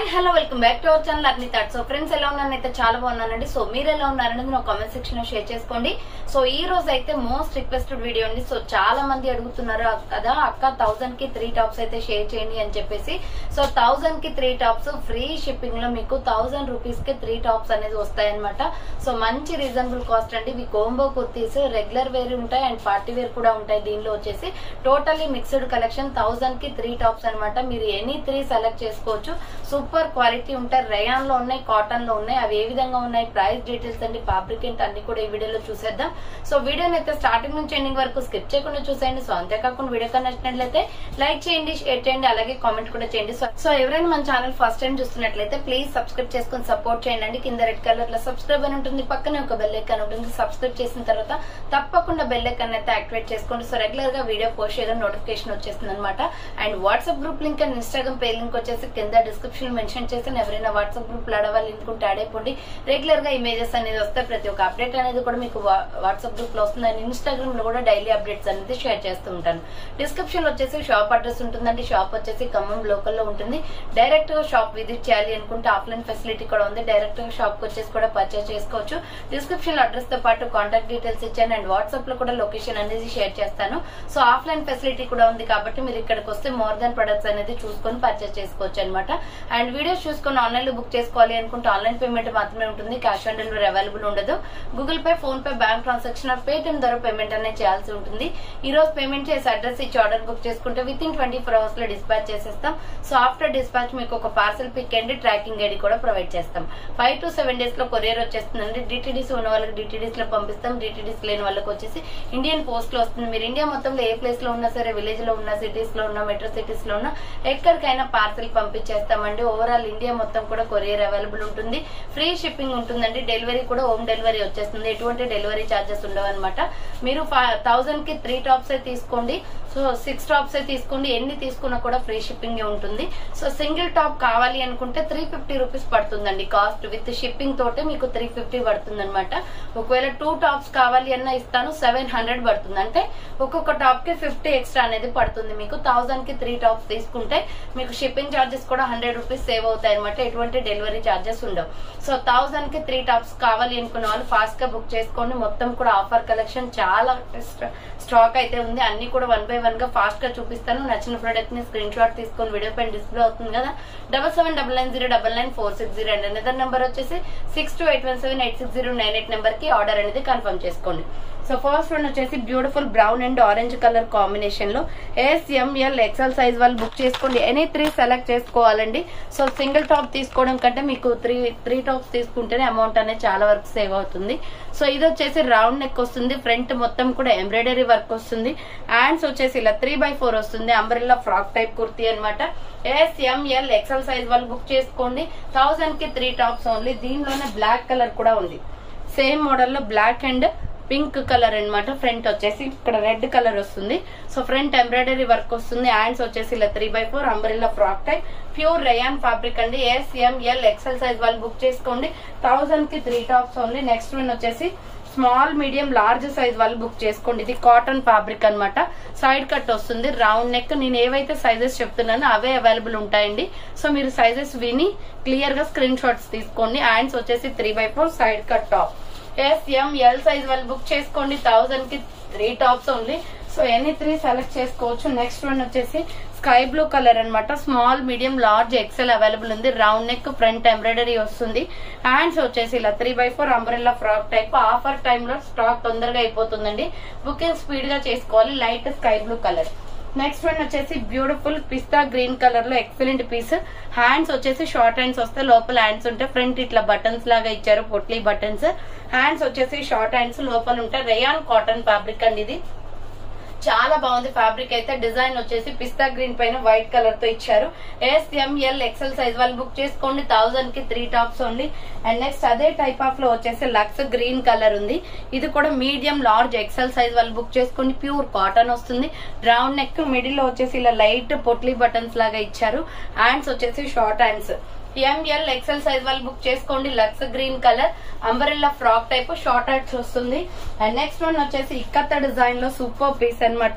hi hello welcome back to our channel Agni thought so friends ఎలా ఉన్నాను అయితే చాలా బాగున్నానండి సో మీరు ఎలా ఉన్నారనేది నా కామెంట్ సెక్షన్ లో షేర్ చేసుకోండి సో ఈ రోజు అయితే మోస్ట్ రిక్వెస్టెడ్ వీడియో అండి సో చాలా మంది అడుగుతున్నారు కదా అక్క థౌసండ్ కి త్రీ టాప్స్ అయితే షేర్ చేయండి అని చెప్పేసి సో థౌసండ్ కి త్రీ టాప్స్ ఫ్రీ షిప్పింగ్ లో మీకు థౌసండ్ రూపీస్ కి త్రీ టాప్స్ అనేది వస్తాయన్నమాట సో మంచి రీజనబుల్ కాస్ట్ అండి ఇవి కోంబో కుర్తీస్ రెగ్యులర్ వేర్ ఉంటాయి అండ్ పార్టీ వేర్ కూడా ఉంటాయి దీనిలో వచ్చేసి టోటల్లీ మిక్స్డ్ కలెక్షన్ థౌసండ్ కి త్రీ టాప్స్ అన్నమాట మీరు ఎనీ త్రీ సెలెక్ట్ చేసుకోవచ్చు సూపర్ క్వాలిటీ ఉంటాయి రయాన్ లో ఉన్నాయి కాటన్ లో ఉన్నాయి అవి ఏ విధంగా ఉన్నాయి ప్రైస్ డీటెయిల్స్ అండి ఫ్యాబ్రికెంట్ అన్ని కూడా ఈ వీడియోలో చూసేద్దాం సో వీడియోని అయితే స్టార్టింగ్ నుంచి ఎండింగ్ వరకు స్కిప్ చేయకుండా చూసేయండి సో అంతేకాకుండా వీడియో కన్నా నచ్చినట్లయితే లైక్ చేయండి షేర్ చేయండి అలాగే కామెంట్ కూడా చేయండి సో సో ఎవరైనా మన ఛానల్ ఫస్ట్ టైం చూస్తున్నట్లయితే ప్లీజ్ సబ్స్క్రైబ్ చేసుకుని సపోర్ట్ చేయండి అండి కింద రెడ్ కలర్ లో సబ్స్క్రైబ్ అని ఉంటుంది పక్కనే ఒక బెల్ ఐకాన్ ఉంటుంది సబ్స్క్రైబ్ చేసిన తర్వాత తప్పకుండా బెల్ ఐకాన్ అయితే యాక్టివేట్ చేసుకోండి సో రెగ్యులర్ గా వీడియో పోస్ట్ చేయడం నోటిఫికేషన్ వచ్చేస్తుంది అనమాట and WhatsApp group link and Instagram పే లింక్ వచ్చేసి కింద డిస్క్రిప్షన్ మెన్షన్ చేసిన ఎవరైనా వాట్సాప్ గ్రూప్ లో ఆడవాళ్ళు లింక్ ఉంటే యాడ్ అయిపోండి రెగ్యులర్ గా ఇమేజెస్ అనేది వస్తాయి ప్రతి ఒక్క అప్డేట్ అనేది కూడా మీకు వాట్సాప్ గ్రూప్ లో వస్తుంది అండ్ ఇన్స్టాగ్రామ్ లో కూడా డైలీ అప్డేట్స్ అనేది షేర్ చేస్తూ ఉంటాను డిస్క్రిప్షన్ లో వచ్చేసి షాప్ అడ్రస్ ఉంటుందండి షాప్ వచ్చేసి ఖమ్మం లోకల్ లో ఉంటుంది డైరెక్ట్ గా షాప్ విజిట్ చేయాలి అనుకుంటే ఆఫ్లైన్ ఫెసిలిటీ కూడా ఉంది డైరెక్ట్ గా షాప్ కి వచ్చేసి కూడా పర్చేస్ చేసుకోవచ్చు డిస్క్రిప్షన్ లో అడ్రస్ తో పాటు కాంటాక్ట్ డీటెయిల్స్ ఇచ్చాను అండ్ వాట్సాప్ లో కూడా లొకేషన్ అనేది షేర్ చేస్తాను సో ఆఫ్లైన్ ఫెసిలిటీ కూడా ఉంది కాబట్టి మీరు ఇక్కడికి వస్తే మోర్ దాన్ ప్రొడక్ట్స్ అనేది చూసుకొని పర్చేస్ చేసుకోవచ్చు అనమాట అండ్ వీడియోస్ చూసుకొని ఆన్లైన్ లో బుక్ చేసుకోవాలి అనుకుంటే ఆన్లైన్ పేమెంట్ మాత్రమే ఉంటుంది క్యాష్ ఆన్ డెలివరీ అవైలబుల్ ఉండదు Google Pay PhonePe bank transaction Paytm ద్వారా పేమెంట్ అనేది చేయాల్సి ఉంటుంది ఈ రోజు పేమెంట్ చేసి అడ్రస్ ఇచ్చి ఆర్డర్ బుక్ చేసుకుంటే within twenty four hours లో డిస్పాచ్ చేసేస్తాం సో ఆఫ్టర్ డిస్పాచ్ మీకు ఒక parcel pick and tracking ID కూడా ప్రొవైడ్ చేస్తాం ఫైవ్ టు సెవెన్ డేస్ లో కొరియర్ వచ్చేస్తుందండి డిటిడిస్ ఉన్న వాళ్ళకి డిటిడిస్ లో పంపిస్తాం డిటిడిస్ లేని వాళ్ళకి వచ్చేసి ఇండియన్ పోస్ట్ లో వస్తుంది మీరు ఇండియా మొత్తంలో ఏ ప్లేస్ లో ఉన్నా సరే విలేజ్ లో ఉన్న సిటీస్ లో ఉన్న మెట్రో సిటీస్ లో ఉన్న ఎక్కడికైనా పార్సల్ పంపించేస్తామండి ఓవరాల్ ఇండియా మొత్తం కూడా కొరియర్ అవైలబుల్ ఉంటుంది ఫ్రీ షిప్పింగ్ ఉంటుందండి డెలివరీ కూడా హోమ్ డెలివరీ వచ్చేస్తుంది ఎటువంటి డెలివరీ ఛార్జెస్ ఉండవు అనమాట మీరు థౌసండ్ కి త్రీ టాప్స్ తీసుకోండి సో సిక్స్ టాప్స్ తీసుకోండి ఎన్ని తీసుకున్నా కూడా ఫ్రీ షిప్పింగ్ ఉంటుంది సో సింగిల్ టాప్ కావాలి అనుకుంటే త్రీ ఫిఫ్టీ రూపీస్ పడుతుందండి కాస్ట్ విత్ షిప్పింగ్ తోటే మీకు త్రీ ఫిఫ్టీ పడుతుంది అనమాట ఒకవేళ టూ టాప్స్ కావాలి అన్న ఇస్తాను సెవెన్ హండ్రెడ్ పడుతుంది అంటే ఒక్కొక్క టాప్ కి ఫిఫ్టీ ఎక్స్ట్రా అనేది పడుతుంది మీకు థౌసండ్ కి త్రీ టాప్స్ తీసుకుంటే మీకు షిప్పింగ్ ఛార్జెస్ కూడా హండ్రెడ్ రూపీస్ సేవ్ అవుతాయి అనమాట ఎటువంటి డెలివరీ ఛార్జెస్ ఉండవు సో థౌసండ్ కి త్రీ టాప్స్ కావాలి అనుకున్న వాళ్ళు ఫాస్ట్ గా బుక్ చేసుకోండి మొత్తం కూడా ఆఫర్ కలెక్షన్ చాలా స్టాక్ అయితే ఉంది అన్ని కూడా వన్ బై వన్ గా ఫాస్ట్ గా చూపిస్తాను నచ్చిన ప్రోడక్ట్ ని స్క్రీన్ షాట్ తీసుకొని వీడియో పైన డిస్ప్లే అవుతుంది కదా double seven double nine zero double nine four six zero and another number వచ్చేసి six two eight one seven eight six zero nine eight number కి ఆర్డర్ అనేది కన్ఫర్మ్ చేసుకోండి so first one వచ్చేసి beautiful brown and orange colour combination లో SML XL size వాళ్ళు book చేసుకోండి any three select చేసుకోవాలండి so single top తీసుకోవడం కంటే మీకు త్రీ త్రీ టాప్స్ తీసుకుంటేనే అమౌంట్ అనేది చాలా వరకు సేవ్ అవుతుంది సో ఇది వచ్చేసి రౌండ్ నెక్ వస్తుంది ఫ్రంట్ మొత్తం కూడా ఎంబ్రాయిడరీ వర్క్ వస్తుంది హ్యాండ్స్ వచ్చేసి ఇలా త్రీ బై ఫోర్ వస్తుంది అంబ్రెల్లా ఫ్రాక్ టైప్ కుర్తీ అనమాట ఎస్ఎంఎల్ ఎక్సెల్ సైజ్ వాళ్ళు బుక్ చేసుకోండి థౌసండ్ కి త్రీ టాప్స్ ఓన్లీ దీనిలోనే బ్లాక్ కలర్ కూడా ఉంది సేమ్ మోడల్ లో బ్లాక్ అండ్ పింక్ కలర్ అనమాట ఫ్రంట్ వచ్చేసి ఇక్కడ రెడ్ కలర్ వస్తుంది సో ఫ్రంట్ ఎంబ్రాయిడరీ వర్క్ వస్తుంది హ్యాండ్స్ వచ్చేసి ఇలా three by four umbrella frock type pure rayon fabric అండి ఎస్ఎంఎల్ ఎక్సెల్ సైజ్ వాళ్ళు బుక్ చేసుకోండి థౌసండ్ కి three tops only next one వచ్చేసి స్మాల్ మీడియం లార్జ్ సైజ్ వాళ్ళు బుక్ చేసుకోండి ఇది కాటన్ ఫ్యాబ్రిక్ అనమాట సైడ్ కట్ వస్తుంది రౌండ్ నెక్ నేను ఏవైతే సైజెస్ చెప్తున్నానో అవే అవైలబుల్ ఉంటాయండి సో మీరు సైజెస్ విని క్లియర్ గా స్క్రీన్ షాట్స్ తీసుకోండి హ్యాండ్స్ వచ్చేసి three by four side cut top SML size వాళ్ళు బుక్ చేసుకోండి థౌసండ్ కి three tops only so any three select చేసుకోవచ్చు నెక్స్ట్ వన్ వచ్చేసి స్కై బ్లూ కలర్ అనమాట small medium large XL available ఉంది రౌండ్ నెక్ ఫ్రంట్ ఎంబ్రాయిడరీ వస్తుంది hands వచ్చేసి ఇలా three by four umbrella frock type offer టైంలో స్టాక్ తొందరగా అయిపోతుందండి బుకింగ్ స్పీడ్ గా చేసుకోవాలి light sky blue colour next one వచ్చేసి బ్యూటిఫుల్ పిస్తా గ్రీన్ కలర్ లో ఎక్సలెంట్ పీస్ హ్యాండ్స్ వచ్చేసి షార్ట్ హ్యాండ్స్ వస్తే లోపల హ్యాండ్స్ ఉంటే ఫ్రంట్ ఇట్లా బటన్స్ లాగా ఇచ్చారు పొట్లీ బటన్స్ హ్యాండ్స్ వచ్చేసి షార్ట్ హ్యాండ్స్ లోపల ఉంటాయి రేయాన్ కాటన్ ఫ్యాబ్రిక్ అండి ఇది చాలా బాగుంది ఫ్యాబ్రిక్ అయితే డిజైన్ వచ్చేసి పిస్తా గ్రీన్ పైన వైట్ కలర్ తో ఇచ్చారు ఎస్ఎంఎల్ ఎక్సెల్ సైజ్ వాళ్ళు బుక్ చేసుకోండి థౌసండ్ కి three tops only and next అదే టైప్ ఆఫ్ లో వచ్చేసి లక్స్ గ్రీన్ కలర్ ఉంది ఇది కూడా మీడియం లార్జ్ ఎక్సెల్ సైజ్ వాళ్ళు బుక్ చేసుకోండి ప్యూర్ కాటన్ వస్తుంది రౌండ్ నెక్ మిడిల్ లో వచ్చేసి ఇలా లైట్ పొట్లీ బటన్స్ లాగా ఇచ్చారు హ్యాండ్స్ వచ్చేసి short hands ML XL size వాళ్ళు బుక్ చేసుకోండి lux green colour umbrella frock type short hands వస్తుంది అండ్ నెక్స్ట్ వన్ వచ్చేసి ఇక్కత్త డిజైన్ లో సూపర్ పీస్ అనమాట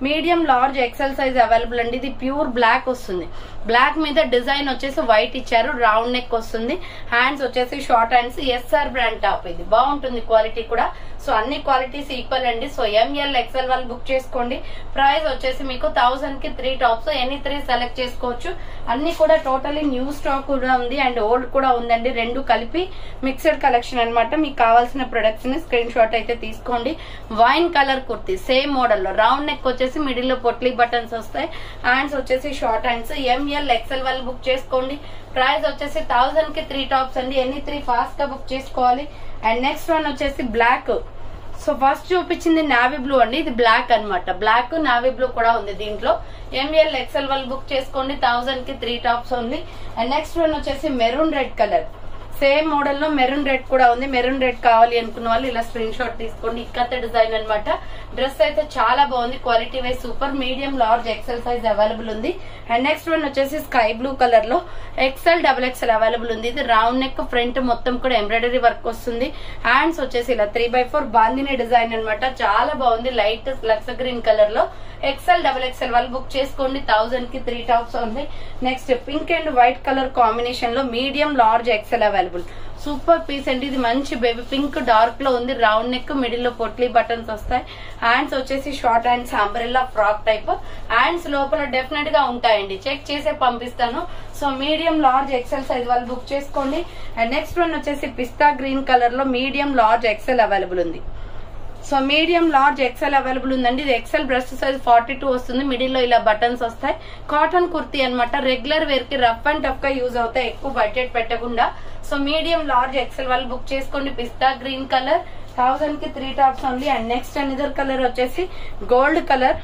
medium large XL size available అండి ఇది ప్యూర్ బ్లాక్ వస్తుంది బ్లాక్ మీద డిజైన్ వచ్చేసి వైట్ ఇచ్చారు రౌండ్ నెక్ వస్తుంది హ్యాండ్స్ వచ్చేసి short hands SR brand top ఇది బాగుంటుంది క్వాలిటీ కూడా సో అన్ని క్వాలిటీస్ ఈక్వల్ అండి సో ఎంఎల్ ఎక్సెల్ వాళ్ళు బుక్ చేసుకోండి ప్రైస్ వచ్చేసి మీకు థౌసండ్ కి three tops any three select చేసుకోవచ్చు అన్ని కూడా టోటలీ న్యూ స్టాక్ కూడా ఉంది అండ్ ఓల్డ్ కూడా ఉందండి రెండు కలిపి మిక్స్డ్ కలెక్షన్ అన్నమాట మీకు కావాల్సిన ప్రొడక్ట్స్ ని స్క్రీన్ షాట్ అయితే తీసుకోండి wine colour kurti same model లో రౌండ్ నెక్ వచ్చేసి మిడిల్ లో పొట్లీ బటన్స్ వస్తాయి హ్యాండ్స్ వచ్చేసి షార్ట్ హ్యాండ్స్ ఎంఎల్ ఎక్సెల్ వాళ్ళు బుక్ చేసుకోండి ప్రైస్ వచ్చేసి థౌసండ్ కి త్రీ టాప్స్ అండి ఎనీ త్రీ ఫాస్ట్ గా బుక్ చేసుకోవాలి అండ్ నెక్స్ట్ వన్ వచ్చేసి బ్లాక్ సో ఫస్ట్ చూపించింది నావీ బ్లూ అండి ఇది బ్లాక్ అన్నమాట బ్లాక్ నావీ బ్లూ కూడా ఉంది దీంట్లో ఎంఎల్ ఎక్సెల్ వాళ్ళు బుక్ చేసుకోండి థౌసండ్ కి త్రీ టాప్స్ ఉంది అండ్ నెక్స్ట్ వన్ వచ్చేసి maroon red colour same model లో మెరూన్ రెడ్ కూడా ఉంది మెరూన్ రెడ్ కావాలి అనుకున్న వాళ్ళు ఇలా స్క్రీన్ షాట్ తీసుకోండి ఇక్కత డిజైన్ అన్నమాట డ్రెస్ అయితే చాలా బాగుంది quality wise super medium large XL size available ఉంది అండ్ నెక్స్ట్ వన్ వచ్చేసి స్కై బ్లూ కలర్ లో ఎక్సెల్ డబుల్ ఎక్సెల్ అవైలబుల్ ఉంది ఇది రౌండ్ నెక్ ఫ్రంట్ మొత్తం కూడా ఎంబ్రాయిడరీ వర్క్ వస్తుంది హ్యాండ్స్ వచ్చేసి ఇలా three by four bandhani design అన్నమాట చాలా బాగుంది లైట్ లక్స్ గ్రీన్ కలర్ లో ఎక్సెల్ డబుల్ ఎక్సెల్ వాళ్ళు బుక్ చేసుకోండి థౌసండ్ కి త్రీ టాప్స్ ఉంది next pink and white colour combination లో medium large XL available super piece అండి ఇది మంచి బేబీ పింక్ డార్క్ లో ఉంది రౌండ్ నెక్ మిడిల్ లో పొట్లీ బటన్స్ వస్తాయి హ్యాండ్స్ వచ్చేసి short hands umbrella frock type hands లోపల డెఫినెట్ గా ఉంటాయండి చెక్ చేసే పంపిస్తాను so medium large XL size వాళ్ళు బుక్ చేసుకోండి అండ్ నెక్స్ట్ వన్ వచ్చేసి పిస్తా గ్రీన్ కలర్ లో మీడియం లార్జ్ ఎక్సెల్ అవైలబుల్ ఉంది so medium large XL available ఉందండి ఇది XL breast size forty two వస్తుంది మిడిల్ లో ఇలా బటన్స్ వస్తాయి కాటన్ కుర్తీ అన్నమాట రెగ్యులర్ వేర్ కి రఫ్ అండ్ టఫ్ గా యూజ్ అవుతాయి ఎక్కువ బడ్జెట్ పెట్టకుండా సో మీడియం లార్జ్ ఎక్సెల్ వాళ్ళు బుక్ చేసుకోండి పిస్తా గ్రీన్ కలర్ థౌసండ్ కి three tops only and next another colour వచ్చేసి gold colour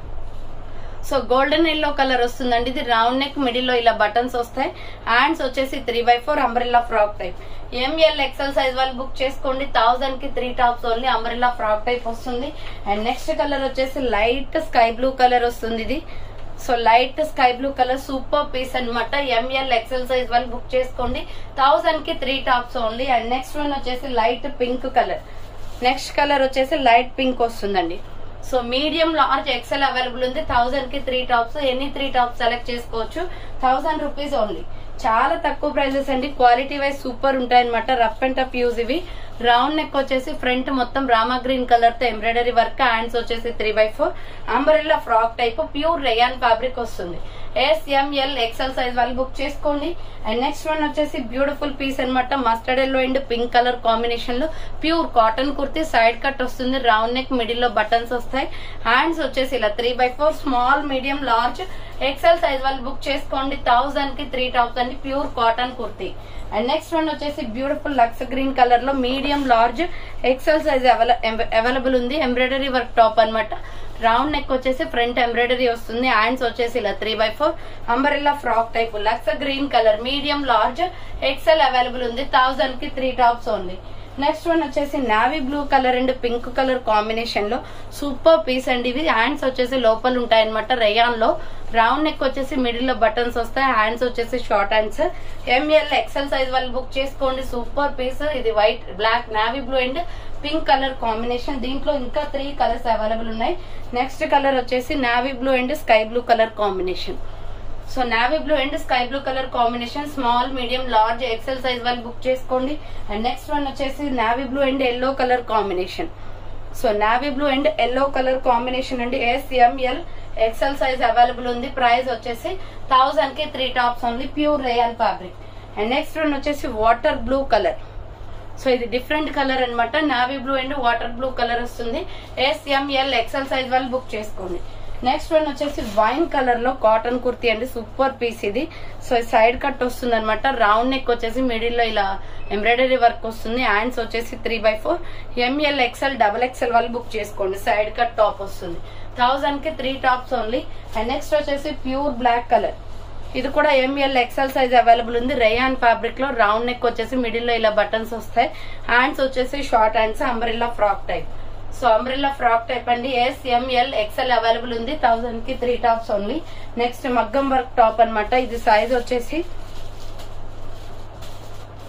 so golden yellow colour వస్తుందండి ఇది రౌండ్ నెక్ మిడిల్ లో ఇలా బటన్స్ వస్తాయి హ్యాండ్స్ వచ్చేసి three by four umbrella frock type ML XL size వాళ్ళు బుక్ చేసుకోండి థౌసండ్ కి three tops only umbrella frock type వస్తుంది అండ్ నెక్స్ట్ కలర్ వచ్చేసి లైట్ స్కై బ్లూ కలర్ వస్తుంది ఇది so light sky blue colour super piece అనమాట ML XL size వాళ్ళు book చేసుకోండి థౌసండ్ కి three tops only and next one వచ్చేసి light pink colour next colour వచ్చేసి లైట్ పింక్ వస్తుందండి so medium large XL available ఉంది థౌసండ్ కి three tops any three tops select చేసుకోవచ్చు థౌసండ్ రూపీస్ ఓన్లీ చాలా తక్కువ ప్రైజెస్ అండి క్వాలిటీ వైజ్ సూపర్ ఉంటాయన్నమాట రఫ్ అండ్ టఫ్ యూజ్ ఇవి రౌండ్ నెక్ వచ్చేసి ఫ్రంట్ మొత్తం రామా గ్రీన్ కలర్ తో ఎంబ్రాయిడరీ వర్క్ హ్యాండ్స్ వచ్చేసి three by four umbrella frock type pure rayon fabric వస్తుంది ఎస్ఎంఎల్ ఎక్సెల్ సైజ్ వాళ్ళు బుక్ చేసుకోండి అండ్ నెక్స్ట్ వన్ వచ్చేసి బ్యూటిఫుల్ పీస్ అనమాట mustard yellow and pink colour combination లో pure cotton kurti side cut వస్తుంది round neck middle లో buttons వస్తాయి hands వచ్చేసి ఇలా three by four small medium large XL size వాళ్ళు బుక్ చేసుకోండి థౌసండ్ కి త్రీ టాప్స్ అండి pure cotton kurti and next one వచ్చేసి బ్యూటిఫుల్ లక్స్ గ్రీన్ కలర్ లో medium large XL size available ఉంది ఎంబ్రాయిడరీ వర్క్ టాప్ అన్నమాట రౌండ్ నెక్ వచ్చేసి front embroidery వస్తుంది హ్యాండ్స్ వచ్చేసి ఇలా three by four umbrella frock type Lux green colour medium large XL available ఉంది thousand కి three tops ఉంది నెక్స్ట్ వన్ వచ్చేసి navy blue colour and pink colour combination లో సూపర్ పీస్ అండి ఇవి హ్యాండ్స్ వచ్చేసి లోపల ఉంటాయన్నమాట రేయాన్ లో రౌండ్ నెక్ వచ్చేసి మిడిల్ లో బటన్స్ వస్తాయి హ్యాండ్స్ వచ్చేసి short hands ML XL size వాళ్ళు బుక్ చేసుకోండి సూపర్ పీస్ ఇది white black navy blue and pink colour combination దీంట్లో ఇంకా త్రీ కలర్స్ అవైలబుల్ ఉన్నాయి నెక్స్ట్ కలర్ వచ్చేసి navy blue and sky blue colour combination so navy blue and sky blue colour combination small medium large XL size వాళ్ళు book చేసుకోండి and next one వచ్చేసి navy blue and yellow colour combination so navy blue and yellow colour combination అండి SML XL size available ఉంది price వచ్చేసి thousand కి three tops only pure real fabric and next one వచ్చేసి water blue colour so ఇది different colour అన్నమాట navy blue and water blue colour వస్తుంది SML XL size వాళ్ళు book చేసుకోండి next one వచ్చేసి వైన్ కలర్ లో కాటన్ కుర్తీ అండి సూపర్ పీస్ ఇది సో సైడ్ కట్ వస్తుంది అనమాట రౌండ్ నెక్ వచ్చేసి మిడిల్ లో ఇలా ఎంబ్రాయిడరీ వర్క్ వస్తుంది హ్యాండ్స్ వచ్చేసి three by four ML XL double XL వాళ్ళు బుక్ చేసుకోండి సైడ్ కట్ టాప్ వస్తుంది థౌసండ్ కి three tops only and next వచ్చేసి ప్యూర్ బ్లాక్ కలర్ ఇది కూడా ఎంఎల్ ఎక్సెల్ సైజ్ అవైలబుల్ ఉంది రేయాన్ ఫ్యాబ్రిక్ లో రౌండ్ నెక్ వచ్చేసి మిడిల్ లో ఇలా బటన్స్ వస్తాయి హ్యాండ్స్ వచ్చేసి short hands umbrella frock type so umbrella frock type అండి ఎస్ ఎంఎల్ ఎక్సెల్ అవైలబుల్ ఉంది థౌసండ్ కి త్రీ టాప్స్ ఓన్లీ నెక్స్ట్ మగ్గం వర్క్ టాప్ అన్నమాట ఇది సైజ్ వచ్చేసి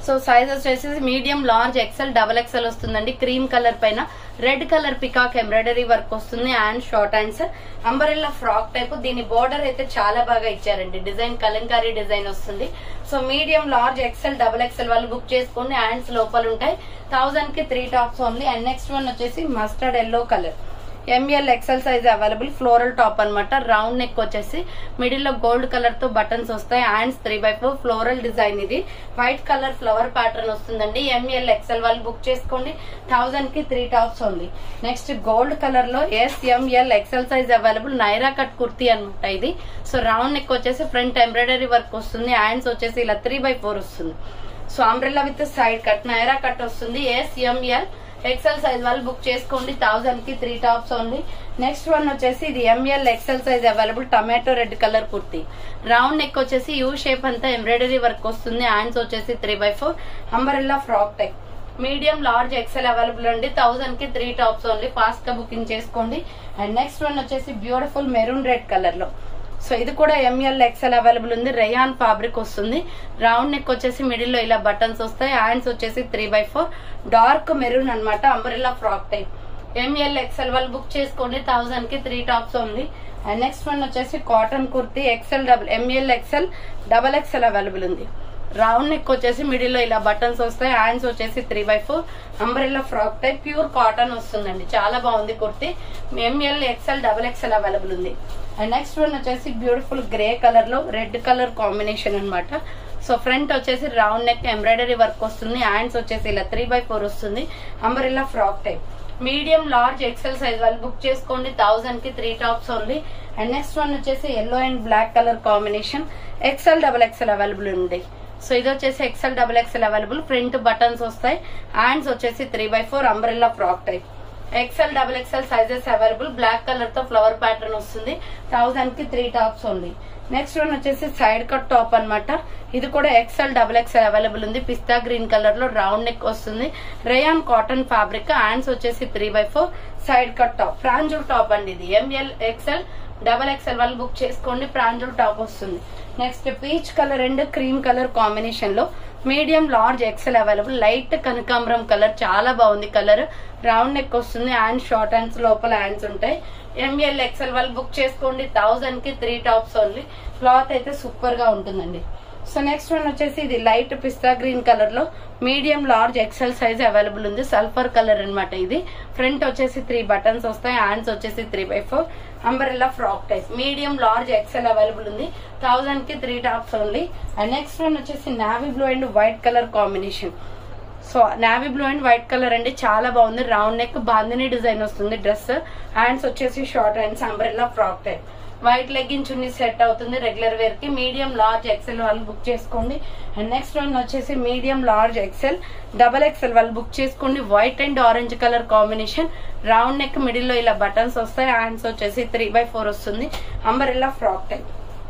సో సైజ్ వచ్చేసి medium large XL double XL వస్తుందండి క్రీమ్ కలర్ పైన red colour peacock embroidery work వస్తుంది and short hands umbrella frock type దీని బోర్డర్ అయితే చాలా బాగా ఇచ్చారండి డిజైన్ కలంకారీ డిజైన్ వస్తుంది so medium large XL double XL వాళ్ళు బుక్ చేసుకోండి హ్యాండ్స్ లోపల ఉంటాయి థౌసండ్ కి three tops only and next one వచ్చేసి mustard yellow colour ML XL size available floral top అన్నమాట రౌండ్ నెక్ వచ్చేసి మిడిల్ లో గోల్డ్ కలర్ తో బటన్స్ వస్తాయి hands three by four floral design ఇది వైట్ కలర్ ఫ్లవర్ ప్యాటర్న్ వస్తుందండి ML XL వాళ్ళు book చేసుకోండి థౌసండ్ కి త్రీ టాప్స్ ఉంది నెక్స్ట్ గోల్డ్ కలర్ లో S ML XL size available Naira cut kurti అనమాట ఇది సో రౌండ్ నెక్ వచ్చేసి ఫ్రంట్ ఎంబ్రాయిడరీ వర్క్ వస్తుంది హ్యాండ్స్ వచ్చేసి ఇలా త్రీ బై ఫోర్ వస్తుంది so umbrella with side cut Naira cut వస్తుంది ఎస్ ఎంఎల్ ఎక్సెల్ సైజ్ వాళ్ళు బుక్ చేసుకోండి థౌసండ్ కి three tops only next one వచ్చేసి ఇది M L XL size available tomato red colour kurti round neck వచ్చేసి యూ షేప్ అంతా embroidery work వస్తుంది హ్యాండ్స్ వచ్చేసి three by four umbrella frock type medium large XL available అండి thousand కి three tops only fast గా booking చేసుకోండి అండ్ నెక్స్ట్ వన్ వచ్చేసి beautiful maroon red colour లో సో ఇది కూడా ఎంఎల్ ఎక్సెల్ అవైలబుల్ ఉంది రేయాన్ ఫ్యాబ్రిక్ వస్తుంది రౌండ్ నెక్ వచ్చేసి మిడిల్ లో ఇలా బటన్స్ వస్తాయి హ్యాండ్స్ వచ్చేసి three by four dark maroon అనమాట umbrella frock type ML XL వాళ్ళు బుక్ చేసుకోండి థౌసండ్ కి త్రీ టాప్స్ ఉంది అండ్ నెక్స్ట్ వన్ వచ్చేసి cotton kurti XL double M L XL double XL available ఉంది రౌండ్ నెక్ వచ్చేసి మిడిల్ లో ఇలా బటన్స్ వస్తాయి హ్యాండ్స్ వచ్చేసి three by four umbrella frock type pure cotton వస్తుందండి చాలా బాగుంది kurti M L XL double XL available ఉంది అండ్ నెక్స్ట్ వన్ వచ్చేసి బ్యూటిఫుల్ గ్రే కలర్ లో రెడ్ కలర్ కాంబినేషన్ అన్నమాట సో ఫ్రంట్ వచ్చేసి రౌండ్ నెక్ ఎంబ్రాయిడరీ వర్క్ వస్తుంది హ్యాండ్స్ వచ్చేసి ఇలా త్రీ బై ఫోర్ వస్తుంది umbrella frock type medium large XL size వాళ్ళు బుక్ చేసుకోండి థౌసండ్ కి three tops only and next one వచ్చేసి yellow and black colour combination XL double XL available ఉంది so ఇది వచ్చేసి XL double XL available front buttons వస్తాయి hands వచ్చేసి three by four umbrella frock type XL double XL sizes available black colour తో flower pattern వస్తుంది thousand కి three tops ఉంది next one వచ్చేసి సైడ్ కట్ టాప్ అన్నమాట ఇది కూడా ఎక్సెల్ డబల్ ఎక్సెల్ అవైలబుల్ ఉంది పిస్తా గ్రీన్ కలర్ లో రౌండ్ నెక్ వస్తుంది రేయాన్ కాటన్ ఫ్యాబ్రిక్ హ్యాండ్స్ వచ్చేసి three by four side cut top ఫ్రాంజుల్ టాప్ అండి ఇది ఎంఎల్ ఎక్సెల్ డబల్ ఎక్సెల్ వాళ్ళు బుక్ చేసుకోండి ప్రాంజుల్ టాప్ వస్తుంది next peach colour and cream colour combination లో medium large XL available light కనకాంబరం కలర్ చాలా బాగుంది కలర్ రౌండ్ నెక్ వస్తుంది హ్యాండ్ షార్ట్ హ్యాండ్స్ లోపల హ్యాండ్స్ ఉంటాయి ఎంఎల్ ఎక్సెల్ వాళ్ళు బుక్ చేసుకోండి థౌసండ్ కి త్రీ టాప్స్ ఓన్లీ క్లాత్ అయితే సూపర్ గా ఉంటుందండి సో నెక్స్ట్ వన్ వచ్చేసి ఇది లైట్ పిస్తా గ్రీన్ కలర్ లో medium large XL size available ఉంది సల్ఫర్ కలర్ అన్నమాట ఇది ఫ్రంట్ వచ్చేసి త్రీ బటన్స్ వస్తాయి హ్యాండ్స్ వచ్చేసి three by four umbrella frock type medium large XL available ఉంది థౌసండ్ కి three tops only and next one వచ్చేసి navy blue and white colour combination so navy blue and white colour అండి చాలా బాగుంది round neck bandhani design వస్తుంది dress hands వచ్చేసి short hands umbrella frock type white legging chunni set అవుతుంది regular wear కి medium large XL వాళ్ళు book చేసుకోండి and next one వచ్చేసి medium large XL double XL వాళ్ళు బుక్ చేసుకోండి white and orange colour combination round neck middle లో ఇలా buttons వస్తాయి హ్యాండ్స్ వచ్చేసి త్రీ బై ఫోర్ వస్తుంది umbrella frock type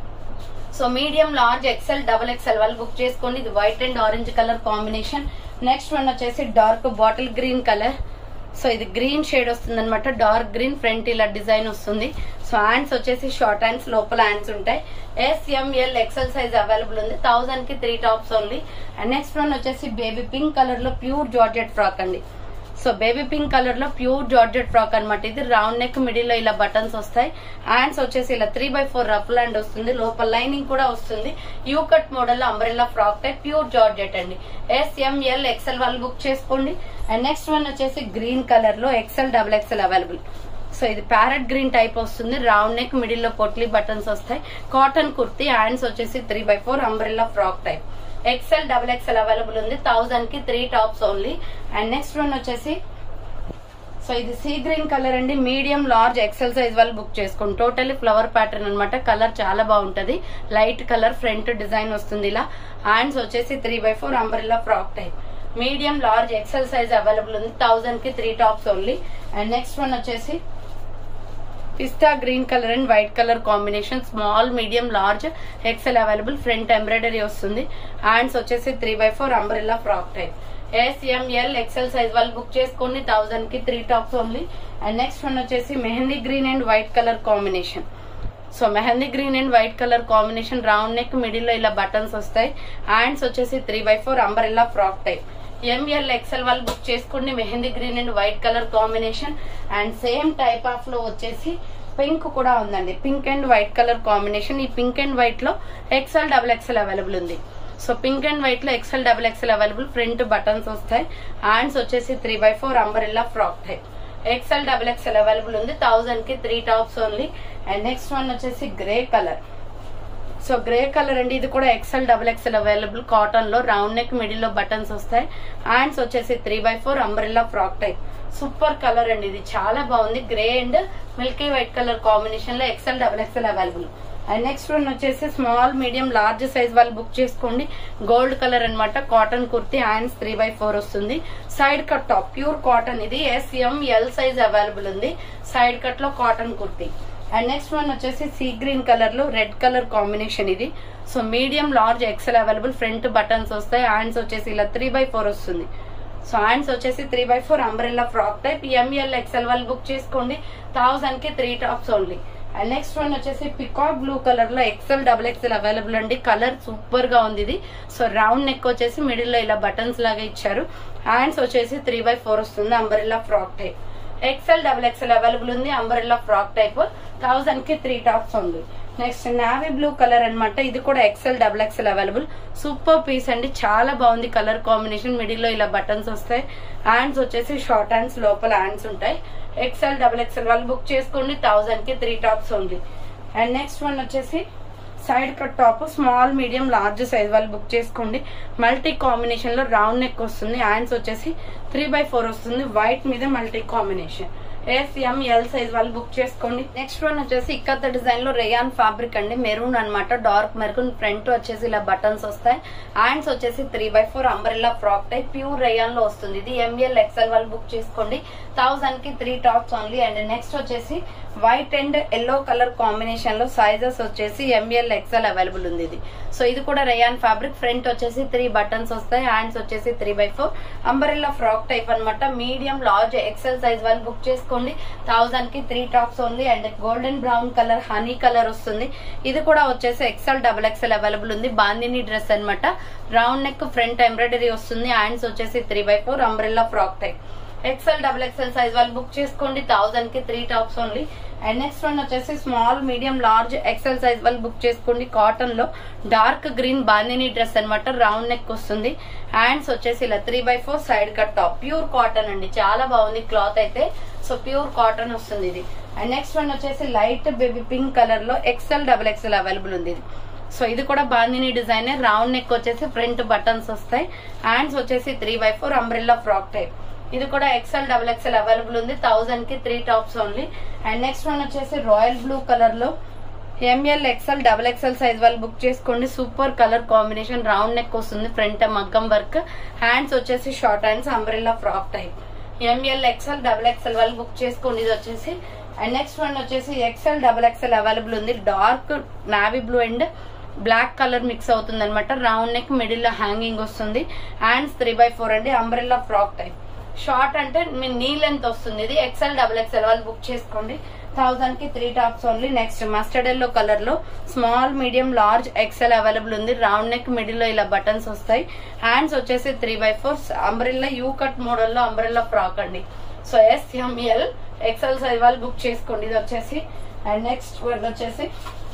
so medium large XL double XL వాళ్ళు book చేసుకోండి ఇది white and orange colour combination next one వచ్చేసి dark bottle green colour so ఇది గ్రీన్ షేడ్ వస్తుంది అనమాట డార్క్ గ్రీన్ ఫ్రంట్ ఇలా డిజైన్ వస్తుంది సో హ్యాండ్స్ వచ్చేసి షార్ట్ హ్యాండ్స్ లోపల హ్యాండ్స్ ఉంటాయి ఎస్ఎంఎల్ ఎక్సెల్ సైజ్ అవైలబుల్ ఉంది థౌసండ్ కి three tops only and next one వచ్చేసి బేబీ పింక్ కలర్ లో ప్యూర్ జార్జెట్ ఫ్రాక్ అండి సో బేబీ పింక్ కలర్ లో ప్యూర్ జార్జెట్ ఫ్రాక్ అనమాట ఇది రౌండ్ నెక్ మిడిల్ లో ఇలా బటన్స్ వస్తాయి హ్యాండ్స్ వచ్చేసి ఇలా త్రీ బై ఫోర్ రఫ్ ల్యాండ్ వస్తుంది లోపల లైనింగ్ కూడా వస్తుంది యూ కట్ మోడల్ లో umbrella frock type pure georgette అండి ఎస్ఎంఎల్ ఎక్సెల్ వాళ్ళు బుక్ చేసుకోండి అండ్ నెక్స్ట్ వన్ వచ్చేసి గ్రీన్ కలర్ లో XL double XL available so ఇది ప్యారెట్ గ్రీన్ టైప్ వస్తుంది రౌండ్ నెక్ మిడిల్ లో పొట్లీ బటన్స్ వస్తాయి కాటన్ కుర్తీ హ్యాండ్స్ వచ్చేసి three by four umbrella frock type XL double XL available ఉంది థౌసండ్ కి three tops only and next one వచ్చేసి so ఇది sea green colour అండి మీడియం లార్జ్ ఎక్సెల్ సైజ్ వాళ్ళు book చేసుకోండి టోటల్లీ ఫ్లవర్ ప్యాటర్న్ అనమాట colour చాలా బాగుంటది లైట్ కలర్ ఫ్రంట్ డిజైన్ వస్తుంది ఇలా హ్యాండ్స్ వచ్చేసి three by four umbrella frock type medium large XL size available ఉంది థౌసండ్ కి three tops only and next one వచ్చేసి pista green colour and white colour combination small medium large XL available front embroidery వస్తుంది hands వచ్చేసి three by four umbrella frock type S M L XL size వాళ్ళు book చేసుకోండి thousand కి three tops only and next one వచ్చేసి mehndi green and white colour combination so mehndi green and white colour combination round neck middle లో ఇలా buttons వస్తాయి hands వచ్చేసి three by four umbrella frock type ML XL వాళ్ళు book చేసుకోండి mehndi green and white colour combination and same type of లో వచ్చేసి pink కూడా ఉందండి pink and white colour combination ఈ పింక్ అండ్ వైట్ లో ఎక్సెల్ డబుల్ ఎక్సెల్ అవైలబుల్ ఉంది so pink and white లో XL double XL available front buttons వస్తాయి hands వచ్చేసి three by four umbrella frock type XL double XL available ఉంది thousand కి three tops only and next one వచ్చేసి grey colour so grey colour అండి ఇది కూడా XL double XL available cotton లో round neck middle లో buttons వస్తాయి hands వచ్చేసి three by four umbrella frock type super colour అండి ఇది చాలా బాగుంది grey and milky white colour combination లో XL double XL available and next one వచ్చేసి స్మాల్ మీడియం లార్జ్ సైజ్ వాళ్ళు బుక్ చేసుకోండి గోల్డ్ కలర్ అన్నమాట cotton kurti hands three by four వస్తుంది side cut top pure cotton ఇది ఎస్ఎం ఎల్ సైజ్ అవైలబుల్ ఉంది side cut లో cotton kurti and next one వచ్చేసి sea green colour లో రెడ్ కలర్ కాంబినేషన్ ఇది so medium large XL available front buttons వస్తాయి hands వచ్చేసి ఇలా త్రీ బై ఫోర్ వస్తుంది సో హ్యాండ్స్ వచ్చేసి three by four umbrella frock type ML XL వాళ్ళు book చేసుకోండి థౌసండ్ కి three tops only and next one వచ్చేసి పికాక్ బ్లూ కలర్ లో ఎక్సెల్ డబుల్ ఎక్సెల్ అవైలబుల్ అండి కలర్ సూపర్ గా ఉంది ఇది సో రౌండ్ నెక్ వచ్చేసి మిడిల్ లో ఇలా బటన్స్ లాగా ఇచ్చారు హ్యాండ్స్ వచ్చేసి త్రీ బై ఫోర్ వస్తుంది umbrella frock type XL double XL available ఉంది అంబ్రెల్లా ఫ్రాక్ టైప్ థౌసండ్ కి త్రీ టాప్స్ ఉంది నెక్స్ట్ నావీ బ్లూ కలర్ అన్నమాట ఇది కూడా XL double XL available super piece అండి చాలా బాగుంది కలర్ కాంబినేషన్ మిడిల్ లో ఇలా బటన్స్ వస్తాయి హ్యాండ్స్ వచ్చేసి షార్ట్ హ్యాండ్స్ లోపల హ్యాండ్స్ ఉంటాయి ఎక్సెల్ డబుల్ ఎక్సెల్ వాళ్ళు బుక్ చేసుకోండి థౌసండ్ కి త్రీ టాప్స్ ఉంది అండ్ నెక్స్ట్ వన్ వచ్చేసి side cut top small medium large size వాళ్ళు బుక్ చేసుకోండి మల్టీ కాంబినేషన్ లో రౌండ్ నెక్ వస్తుంది హ్యాండ్స్ వచ్చేసి త్రీ బై ఫోర్ వస్తుంది వైట్ మీద multi combination S M L size వాళ్ళు బుక్ చేసుకోండి నెక్స్ట్ వన్ వచ్చేసి ఇక్కత డిజైన్ లో రేయాన్ ఫ్యాబ్రిక్ అండి మెరూన్ అన్నమాట డార్క్ మెరూన్ ఫ్రంట్ వచ్చేసి ఇలా బటన్స్ వస్తాయి హ్యాండ్స్ వచ్చేసి three by four umbrella frock type pure rayon లో వస్తుంది ఇది ఎంఎల్ ఎక్సెల్ వాళ్ళు బుక్ చేసుకోండి థౌసండ్ కి three tops only and next వచ్చేసి white and yellow colour combination లో సైజెస్ వచ్చేసి ఎంఎల్ ఎక్సెల్ అవైలబుల్ ఉంది ఇది సో ఇది కూడా రేయాన్ ఫ్యాబ్రిక్ ఫ్రంట్ వచ్చేసి త్రీ బటన్స్ వస్తాయి హ్యాండ్స్ వచ్చేసి three by four umbrella frock type అన్నమాట మీడియం లార్జ్ ఎక్సెల్ సైజ్ వాళ్ళు బుక్ చేసుకోండి థౌసండ్ కి three tops only and golden brown colour honey colour వస్తుంది ఇది కూడా వచ్చేసి ఎక్సెల్ డబుల్ ఎక్సెల్ అవైలబుల్ ఉంది బాందిని డ్రెస్ అన్నమాట రౌండ్ నెక్ ఫ్రంట్ ఎంబ్రాయిడరీ వస్తుంది హ్యాండ్స్ వచ్చేసి three by four umbrella frock type XL double XL size వాళ్ళు బుక్ చేసుకోండి థౌసండ్ కి three tops only and next one వచ్చేసి small medium large XL size వాళ్ళు book చేసుకోండి కాటన్ లో డార్క్ గ్రీన్ బాందిని డ్రెస్ అన్నమాట రౌండ్ నెక్ వస్తుంది హ్యాండ్స్ వచ్చేసి ఇలా three by four side cut top pure cotton అండి చాలా బాగుంది క్లాత్ అయితే సో ప్యూర్ కాటన్ వస్తుంది ఇది అండ్ నెక్స్ట్ వన్ వచ్చేసి లైట్ బేబీ పింక్ కలర్ లో ఎక్సెల్ డబుల్ ఎక్సెల్ అవైలబుల్ ఉంది ఇది సో ఇది కూడా బాందిని డిజైన్ రౌండ్ నెక్ వచ్చేసి ఫ్రంట్ బటన్స్ వస్తాయి హ్యాండ్స్ వచ్చేసి three by four umbrella frock type ఇది కూడా ఎక్సెల్ డబుల్ ఎక్సెల్ అవైలబుల్ ఉంది థౌసండ్ కి three tops only and next one వచ్చేసి రాయల్ బ్లూ కలర్ లో ML XL double XL size వాళ్ళు బుక్ చేసుకోండి super colour combination round neck వస్తుంది front మగ్గం వర్క్ హ్యాండ్స్ వచ్చేసి short hands umbrella frock type ML XL double XL వాళ్ళు book చేసుకోండి ఇది వచ్చేసి అండ్ నెక్స్ట్ వన్ వచ్చేసి ఎక్సెల్ డబుల్ ఎక్సెల్ అవైలబుల్ ఉంది dark navy blue and black colour mix అవుతుంది అనమాట రౌండ్ నెక్ మిడిల్ లో హ్యాంగింగ్ వస్తుంది హ్యాండ్స్ త్రీ బై ఫోర్ అండి అంబ్రెల్లా ఫ్రాక్ టైప్ షార్ట్ అంటే మీ నీ లెంత్ వస్తుంది ఇది ఎక్సెల్ డబుల్ ఎక్సెల్ వాళ్ళు బుక్ చేసుకోండి థౌసండ్ కి three tops only next mustard yellow colour లో small medium large XL available ఉంది రౌండ్ నెక్ మిడిల్ లో ఇలా బటన్స్ వస్తాయి హ్యాండ్స్ వచ్చేసి three by four umbrella U cut model లో అంబ్రెల్లా ఫ్రాక్ అండి సో ఎస్ఎంఎల్ ఎక్సెల్ సైజ్ వాళ్ళు బుక్ చేసుకోండి ఇది వచ్చేసి అండ్ నెక్స్ట్ వన్ వచ్చేసి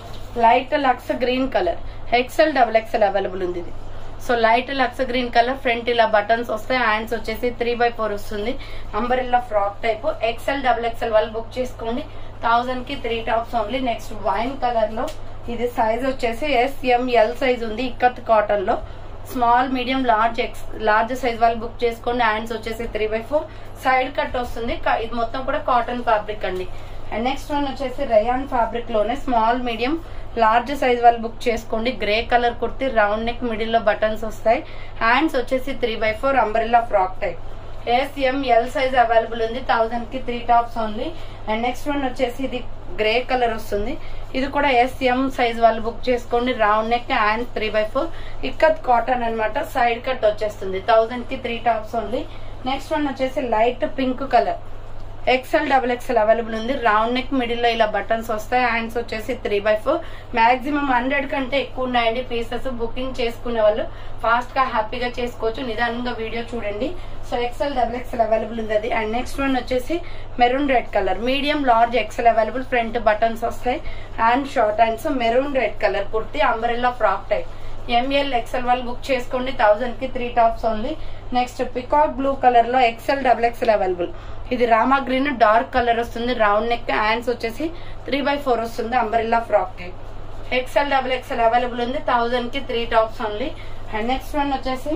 light lux green colour XL double XL available ఉంది ఇది so light lux green colour front ఇలా బటన్స్ వస్తాయి హ్యాండ్స్ వచ్చేసి త్రీ బై ఫోర్ వస్తుంది umbrella frock type XL double XL వాళ్ళు బుక్ చేసుకోండి థౌసండ్ కి three tops only next wine colour లో ఇది సైజ్ వచ్చేసి ఎస్ఎంఎల్ సైజ్ ఉంది ఇక్కత్ కాటన్ లో small medium large X large size వాళ్ళు బుక్ చేసుకోండి హ్యాండ్స్ వచ్చేసి three by four side cut వస్తుంది క- ఇది మొత్తం కూడా కాటన్ ఫ్యాబ్రిక్ అండి అండ్ నెక్స్ట్ వన్ వచ్చేసి రయాన్ ఫ్యాబ్రిక్ లోనే స్మాల్ మీడియం లార్జ్ సైజ్ వాళ్ళు బుక్ చేసుకోండి grey colour kurti round neck middle లో బటన్స్ వస్తాయి హ్యాండ్స్ వచ్చేసి three by four umbrella frock type S M L size available ఉంది థౌసండ్ కి three tops only and next one వచ్చేసి ఇది గ్రే కలర్ వస్తుంది ఇది కూడా ఎస్ఎం సైజ్ వాళ్ళు బుక్ చేసుకోండి round neck and three by four ikat cotton అన్నమాట సైడ్ కట్ వచ్చేస్తుంది థౌసండ్ కి three tops only next one వచ్చేసి light pink colour XL double XL available ఉంది రౌండ్ నెక్ మిడిల్ లో ఇలా బటన్స్ వస్తాయి హ్యాండ్స్ వచ్చేసి three by four maximum hundred కంటే ఎక్కువ ఉన్నాయండి పీసెస్ బుకింగ్ చేసుకునే వాళ్ళు ఫాస్ట్ గా హ్యాపీగా చేసుకోవచ్చు నిదానంగా వీడియో చూడండి so XL double XL available ఉంది అది అండ్ నెక్స్ట్ వన్ వచ్చేసి maroon red colour medium large XL available front buttons వస్తాయి and short hands maroon red colour kurti umbrella frock type ML XL వాళ్ళు బుక్ చేసుకోండి థౌసండ్ కి three tops only next peacock blue colour లో XL double XL available ఇది Rama green dark colour వస్తుంది round neck hands వచ్చేసి three by four వస్తుంది umbrella frock type XL double XL available ఉంది thousand కి three tops only and next one వచ్చేసి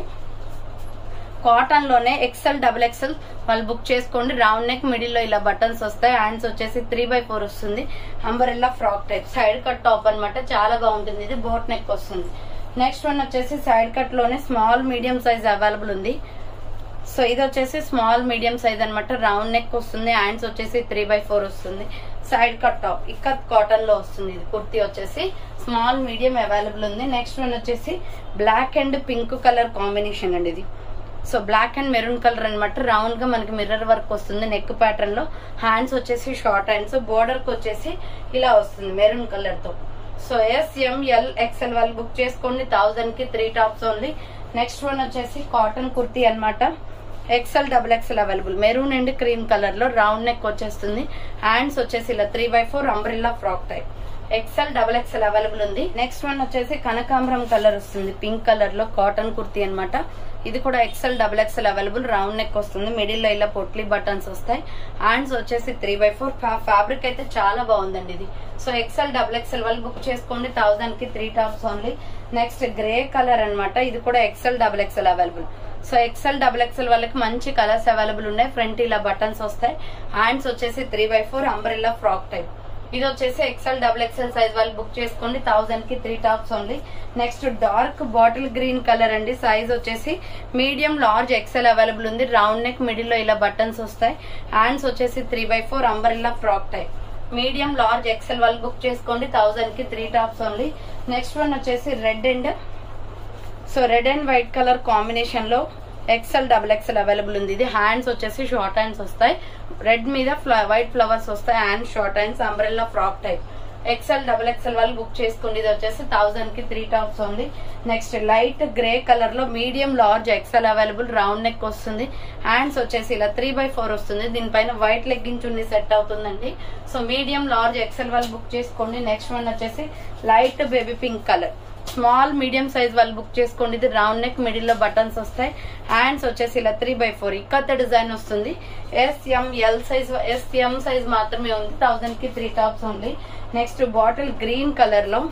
cotton లోనే XL double XL వాళ్ళు book చేసుకోండి రౌండ్ నెక్ మిడిల్ లో ఇలా బటన్స్ వస్తాయి హ్యాండ్స్ వచ్చేసి త్రీ బై ఫోర్ వస్తుంది umbrella frock type side cut top అన్నమాట చాలా బాగుంటుంది ఇది బోట్ నెక్ వస్తుంది నెక్స్ట్ వన్ వచ్చేసి సైడ్ కట్ లోనే స్మాల్ మీడియం సైజ్ అవైలబుల్ ఉంది సో ఇది వచ్చేసి స్మాల్ మీడియం సైజ్ అన్నమాట రౌండ్ నెక్ వస్తుంది హ్యాండ్స్ వచ్చేసి త్రీ బై ఫోర్ వస్తుంది side cut top ikat cotton లో వస్తుంది ఇది కుర్తీ వచ్చేసి స్మాల్ మీడియం అవైలబుల్ ఉంది నెక్స్ట్ వన్ వచ్చేసి black and pink colour combination అండి ఇది so black and maroon colour అనమాట రౌండ్ గా మనకి మిర్రర్ వర్క్ వస్తుంది నెక్ ప్యాటర్న్ లో హ్యాండ్స్ వచ్చేసి షార్ట్ హ్యాండ్స్ బోర్డర్ కి వచ్చేసి ఇలా వస్తుంది మెరూన్ కలర్ తో సో ఎస్ ఎంఎల్ ఎక్స్ఎల్ వాళ్ళు బుక్ చేసుకోండి థౌసండ్ కి three tops only next one వచ్చేసి కాటన్ కుర్తీ అన్నమాట XL double XL available maroon and cream colour లో రౌండ్ నెక్ వచ్చేస్తుంది హ్యాండ్స్ వచ్చేసి ఇలా three by four umbrella frock type XL double XL available ఉంది నెక్స్ట్ వన్ వచ్చేసి కనకాంబరం కలర్ వస్తుంది పింక్ కలర్ లో కాటన్ కుర్తీ అన్నమాట ఇది కూడా XL double XL available round neck వస్తుంది మిడిల్ లో ఇలా పొట్లీ బటన్స్ వస్తాయి హ్యాండ్స్ వచ్చేసి త్రీ బై ఫోర్ ఫ్యాబ్రిక్ అయితే చాలా బాగుందండి ఇది సో ఎక్సెల్ డబుల్ ఎక్సెల్ వాళ్ళు బుక్ చేసుకోండి థౌసండ్ కి three tops only next grey colour అన్నమాట ఇది కూడా XL double XL available so XL double XL వాళ్ళకి మంచి కలర్స్ అవైలబుల్ ఉన్నాయి ఫ్రంట్ ఇలా బటన్స్ వస్తాయి హ్యాండ్స్ వచ్చేసి three by four umbrella frock type ఇది వచ్చేసి ఎక్సెల్ డబుల్ ఎక్సెల్ సైజ్ వాళ్ళు బుక్ చేసుకోండి థౌసండ్ కి three tops only next dark bottle green colour అండి సైజ్ వచ్చేసి మీడియం లార్జ్ ఎక్సెల్ అవైలబుల్ ఉంది రౌండ్ నెక్ మిడిల్ లో ఇలా బటన్స్ వస్తాయి హ్యాండ్స్ వచ్చేసి three by four umbrella frock type medium large XL వాళ్ళు బుక్ చేసుకోండి థౌసండ్ కి three tops only next one వచ్చేసి red and so red and white colour combination లో ఎక్సెల్ డబుల్ ఎక్సెల్ అవైలబుల్ ఉంది ఇది హ్యాండ్స్ వచ్చేసి షార్ట్ హ్యాండ్స్ వస్తాయి red మీద వైట్ ఫ్లవర్స్ వస్తాయి hand short hands umbrella frock type XL double XL వాళ్ళు book చేసుకోండి ఇది వచ్చేసి థౌసండ్ కి త్రీ టాప్స్ ఉంది నెక్స్ట్ లైట్ గ్రే కలర్ లో medium large XL available round neck వస్తుంది హ్యాండ్స్ వచ్చేసి ఇలా త్రీ బై ఫోర్ వస్తుంది దీనిపైన వైట్ లెగ్గింగ్ చున్నీ సెట్ అవుతుందండి సో మీడియం లార్జ్ ఎక్సెల్ వాళ్ళు బుక్ చేసుకోండి నెక్స్ట్ వన్ వచ్చేసి light baby pink colour small medium size వాళ్ళు బుక్ చేసుకోండి ఇది రౌండ్ నెక్ మిడిల్ లో బటన్స్ వస్తాయి హ్యాండ్స్ వచ్చేసి ఇలా three by four ikat design వస్తుంది SM L size SM size మాత్రమే ఉంది థౌసండ్ కి three tops only next bottle green colour లో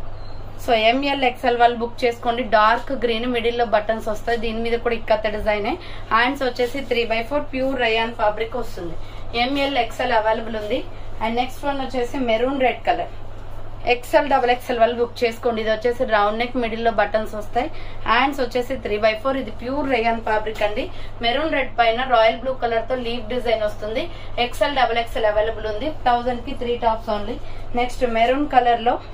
సో ఎంఎల్ ఎక్స్ఎల్ వాళ్ళు బుక్ చేసుకోండి డార్క్ గ్రీన్ మిడిల్ లో బటన్స్ వస్తాయి దీని మీద కూడా ఇక్కత డిజైన్ హ్యాండ్స్ వచ్చేసి three by four pure rayon fabric వస్తుంది ఎంఎల్ ఎక్స్ఎల్ అవైలబుల్ ఉంది అండ్ నెక్స్ట్ వన్ వచ్చేసి maroon red colour XL double XL వాళ్ళు బుక్ చేసుకోండి ఇది వచ్చేసి రౌండ్ నెక్ మిడిల్ లో బటన్స్ వస్తాయి హ్యాండ్స్ వచ్చేసి త్రీ బై ఫోర్ ఇది ప్యూర్ రేయన్ ఫ్యాబ్రిక్ అండి మెరూన్ రెడ్ పైన రాయల్ బ్లూ కలర్ తో లీవ్ డిజైన్ వస్తుంది ఎక్సెల్ డబల్ ఎక్సెల్ అవైలబుల్ ఉంది థౌసండ్ కి three tops only next maroon colour లో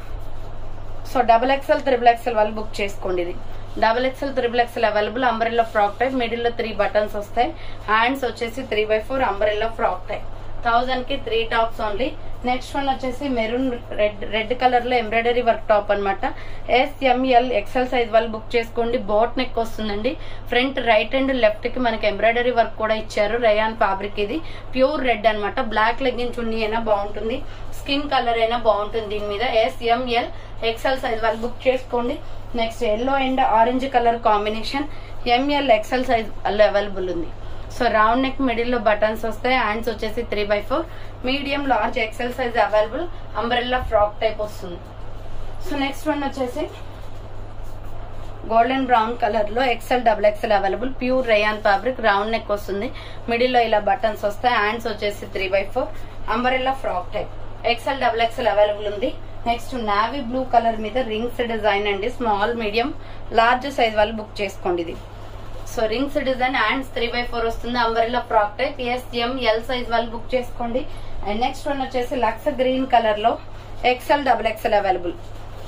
so double XL triple XL వాళ్ళు బుక్ చేసుకోండి ఇది double XL triple XL available umbrella frock type middle లో three buttons వస్తాయి హ్యాండ్స్ వచ్చేసి three by four umbrella frock type thousand కి three tops only next one వచ్చేసి maroon red red colour లో embroidery work top అనమాట SML XL size వాళ్ళు book చేసుకోండి boat neck వస్తుందండి ఫ్రంట్ రైట్ అండ్ లెఫ్ట్ కి మనకి ఎంబ్రాయిడరీ వర్క్ కూడా ఇచ్చారు రయాన్ ఫ్యాబ్రిక్ ఇది ప్యూర్ రెడ్ అనమాట బ్లాక్ లెగ్గిన్ చున్నీ అయినా బాగుంటుంది స్కిన్ కలర్ అయినా బాగుంటుంది దీని మీద ఎస్ఎంఎల్ ఎక్సెల్ సైజ్ వాళ్ళు బుక్ చేసుకోండి next yellow and orange colour combination ML XL size available ఉంది సో రౌండ్ నెక్ మిడిల్ లో బటన్స్ వస్తాయి హ్యాండ్స్ వచ్చేసి three by four medium large XL size available umbrella frock type వస్తుంది so next one వచ్చేసి golden brown colour లో XL double XL available pure rayon fabric round neck వస్తుంది middle లో ఇలా buttons వస్తాయి హ్యాండ్స్ వచ్చేసి three by four umbrella frock type XL double XL available ఉంది next navy blue colour మీద rings design అండి small medium large size వాళ్ళు book చేసుకోండి ఇది so rings design hands three by four వస్తుంది umbrella frock type S M L size వాళ్ళు book చేసుకోండి and next one వచ్చేసి లక్స్ గ్రీన్ కలర్ లో XL double XL available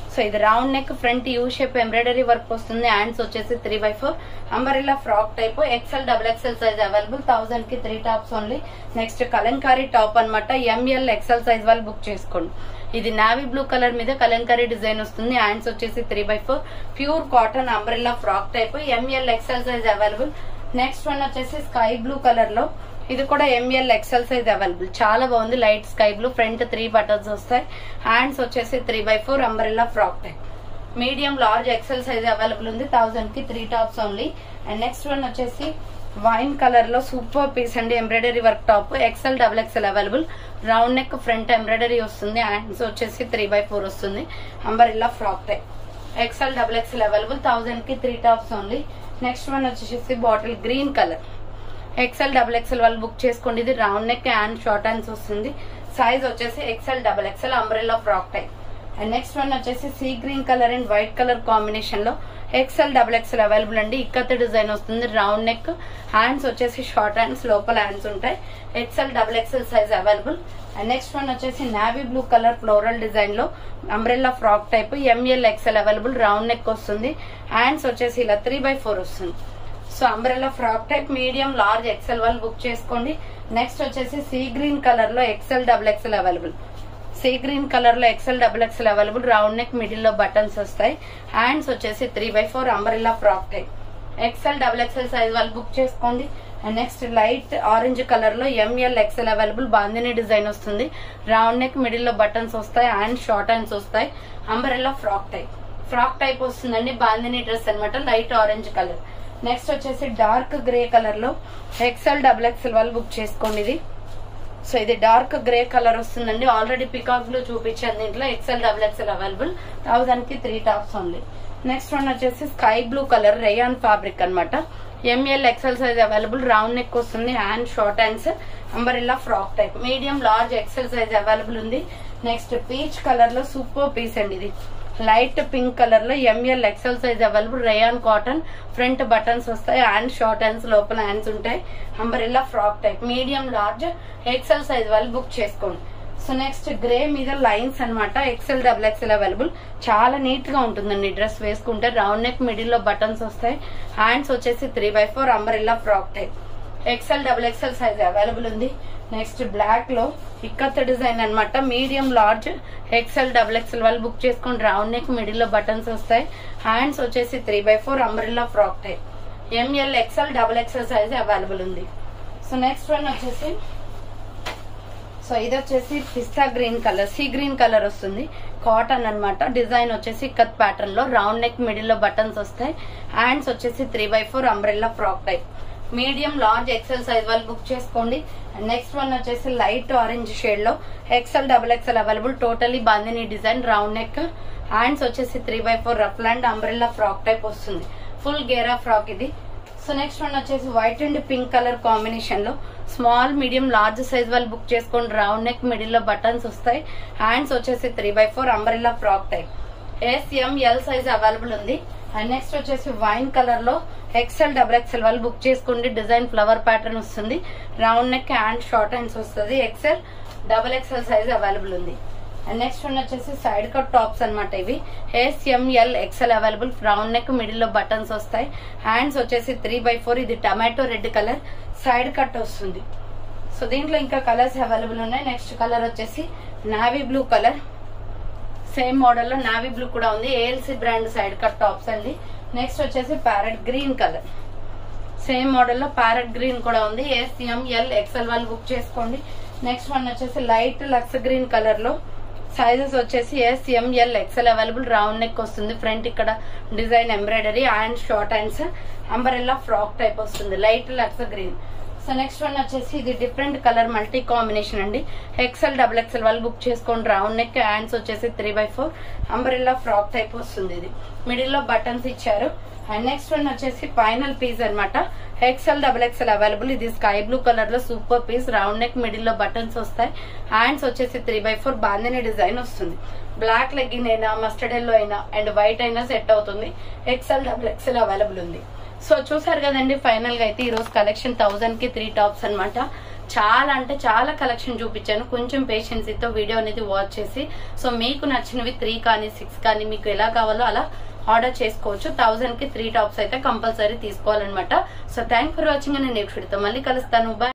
so ఇది round neck front U shape embroidery work వస్తుంది hands వచ్చేసి three by four umbrella frock type XL double XL size available thousand కి three tops only next Kalamkari top అన్నమాట M L XL size వాళ్ళు book చేసుకోండి ఇది navy blue colour మీద Kalamkari design వస్తుంది hands వచ్చేసి three by four pure cotton umbrella frock type ML XL size available next one వచ్చేసి sky blue colour లో ఇది కూడా ఎంఎల్ ఎక్సెల్ సైజ్ అవైలబుల్ చాలా బాగుంది light sky blue front three buttons వస్తాయి హ్యాండ్స్ వచ్చేసి three by four umbrella frock type medium large XL size available ఉంది thousand కి three tops only and next one వచ్చేసి వైన్ కలర్ లో super piece అండి embroidery work top XL double XL available round neck front embroidery వస్తుంది hands వచ్చేసి three by four వస్తుంది umbrella frock type XL double XL available thousand కి three tops only next one వచ్చేసి bottle green colour XL double XL వాళ్ళు book చేసుకోండి ఇది round neck and short hands వస్తుంది size వచ్చేసి XL double XL umbrella frock type and next one వచ్చేసి sea green colour and white colour combination లో XL double XL available అండి ikat design వస్తుంది round neck hands వచ్చేసి short hands లోపల hands ఉంటాయి XL double XL size available and next one వచ్చేసి navy blue colour floral design లో umbrella frock type ML XL available round neck వస్తుంది hands వచ్చేసి ఇలా త్రీ బై ఫోర్ వస్తుంది so umbrella frock type medium large XL వాళ్ళు book చేసుకోండి next వచ్చేసి sea green colour లో XL double XL available sea green colour లో XL double XL available round neck middle లో బటన్స్ వస్తాయి హ్యాండ్స్ వచ్చేసి three by four umbrella frock type XL double XL size వాళ్ళు book చేసుకోండి and next light orange colour లో ML XL available bandhani design వస్తుంది round neck middle లో buttons వస్తాయి and short hands వస్తాయి umbrella frock type frock type వస్తుందండి bandhani dress అన్నమాట light orange colour next వచ్చేసి డార్క్ గ్రే కలర్ లో ఎక్సెల్ డబుల్ ఎక్సెల్ వాళ్ళు బుక్ చేసుకోండి ఇది సో ఇది డార్క్ గ్రే కలర్ వస్తుందండి ఆల్రెడీ పికాక్ బ్లూ చూపించాను దీంట్లో XL double XL available thousand కి three tops only next one వచ్చేసి sky blue colour rayon fabric అన్నమాట M L XL size available round neck వస్తుంది hand short hands umbrella frock type medium large XL size available ఉంది next peach colour లో super piece అండి ఇది light pink colour లో ML XL size available rayon cotton front buttons వస్తాయి hand short hands లోపల hands ఉంటాయి umbrella frock type medium large XL size వాళ్ళు book చేసుకోండి సో నెక్స్ట్ గ్రే మీద లైన్స్ అన్నమాట ఎక్సెల్ డబుల్ ఎక్సెల్ అవైలబుల్ చాలా neat గా ఉంటుందండి డ్రెస్ వేసుకుంటే రౌండ్ నెక్ మిడిల్ లో బటన్స్ వస్తాయి హ్యాండ్స్ వచ్చేసి three by four umbrella frock type XL double XL size available ఉంది నెక్స్ట్ బ్లాక్ లో ఇక్కత్ డిజైన్ అన్నమాట medium large XL double XL వాళ్ళు బుక్ చేసుకుని రౌండ్ నెక్ మిడిల్ లో బటన్స్ వస్తాయి హ్యాండ్స్ వచ్చేసి three by four umbrella frock type ML XL double XL size available ఉంది so next one వచ్చేసి సో ఇది వచ్చేసి pista green colour sea green colour వస్తుంది కాటన్ అన్నమాట డిజైన్ వచ్చేసి కత్ ప్యాటర్న్ లో రౌండ్ నెక్ మిడిల్ లో బటన్స్ వస్తాయి హ్యాండ్స్ వచ్చేసి three by four umbrella frock type medium large XL size వాళ్ళు బుక్ చేసుకోండి నెక్స్ట్ వన్ వచ్చేసి లైట్ ఆరెంజ్ షేడ్ లో XL double XL available totally bandhani design round neck hands వచ్చేసి three by four rough and umbrella frock type వస్తుంది full గేరా frock ఇది so next one వచ్చేసి white and pink colour combination లో small medium large size వాళ్ళు book చేసుకోండి round neck middle లో buttons వస్తాయి హ్యాండ్స్ వచ్చేసి three by four umbrella frock type S M L size available ఉంది అండ్ నెక్స్ట్ వచ్చేసి వైన్ కలర్ లో ఎక్సెల్ డబుల్ ఎక్సెల్ వాళ్ళు బుక్ చేసుకోండి డిజైన్ ఫ్లవర్ ప్యాటర్న్ వస్తుంది round neck hand short hands వస్తుంది XL double XL size available ఉంది and next one వచ్చేసి side cut tops అన్నమాట ఇవి S M L XL available round neck middle లో బటన్స్ వస్తాయి హ్యాండ్స్ వచ్చేసి త్రీ బై ఫోర్ ఇది tomato red colour side cut వస్తుంది సో దీంట్లో ఇంకా కలర్స్ అవైలబుల్ ఉన్నాయి నెక్స్ట్ కలర్ వచ్చేసి navy blue colour same model లో నావీ బ్లూ కూడా ఉంది A L C brand side cut tops అండి నెక్స్ట్ వచ్చేసి parrot green colour same model లో ప్యారెట్ గ్రీన్ కూడా ఉంది ఎస్ఎంఎల్ ఎక్సెల్ వాళ్ళు బుక్ చేసుకోండి నెక్స్ట్ వన్ వచ్చేసి లైట్ లక్స్ గ్రీన్ కలర్ లో సైజెస్ వచ్చేసి S M L XL available round neck వస్తుంది ఫ్రంట్ ఇక్కడ design embroidery and short hands umbrella frock type వస్తుంది light lux green so next one వచ్చేసి ఇది డిఫరెంట్ కలర్ మల్టీ కాంబినేషన్ అండి XL double XL వాళ్ళు book చేసుకోండి రౌండ్ నెక్ హ్యాండ్స్ వచ్చేసి three by four umbrella frock type వస్తుంది ఇది middle లో బటన్స్ ఇచ్చారు అండ్ నెక్స్ట్ వన్ వచ్చేసి ఫైనల్ పీస్ అన్నమాట ఎక్సెల్ డబుల్ ఎక్సెల్ అవైలబుల్ ఇది స్కై బ్లూ కలర్ లో super piece round neck middle లో బటన్స్ వస్తాయి హ్యాండ్స్ వచ్చేసి three by four bandhani design వస్తుంది బ్లాక్ లెగ్గిన్ అయినా మస్టర్డ్ ఎల్లో అయినా అండ్ వైట్ అయినా సెట్ అవుతుంది ఎక్సెల్ డబుల్ ఎక్సెల్ అవైలబుల్ ఉంది సో చూసారు కదండి ఫైనల్ గా అయితే ఈ రోజు కలెక్షన్ థౌసండ్ కి త్రీ టాప్స్ అన్నమాట చాలా అంటే చాలా కలెక్షన్ చూపించాను కొంచెం పేషెన్సీతో వీడియో అనేది వాచ్ చేసి సో మీకు నచ్చినవి త్రీ కానీ సిక్స్ కానీ మీకు ఎలా కావాలో అలా ఆర్డర్ చేసుకోవచ్చు థౌసండ్ కి త్రీ టాప్స్ అయితే కంపల్సరీ తీసుకోవాలన్నమాట సో థ్యాంక్ ఫర్ వాచింగ్ నేను నెక్స్ట్ వీడియోతో మళ్ళీ కలుస్తాను బాయ్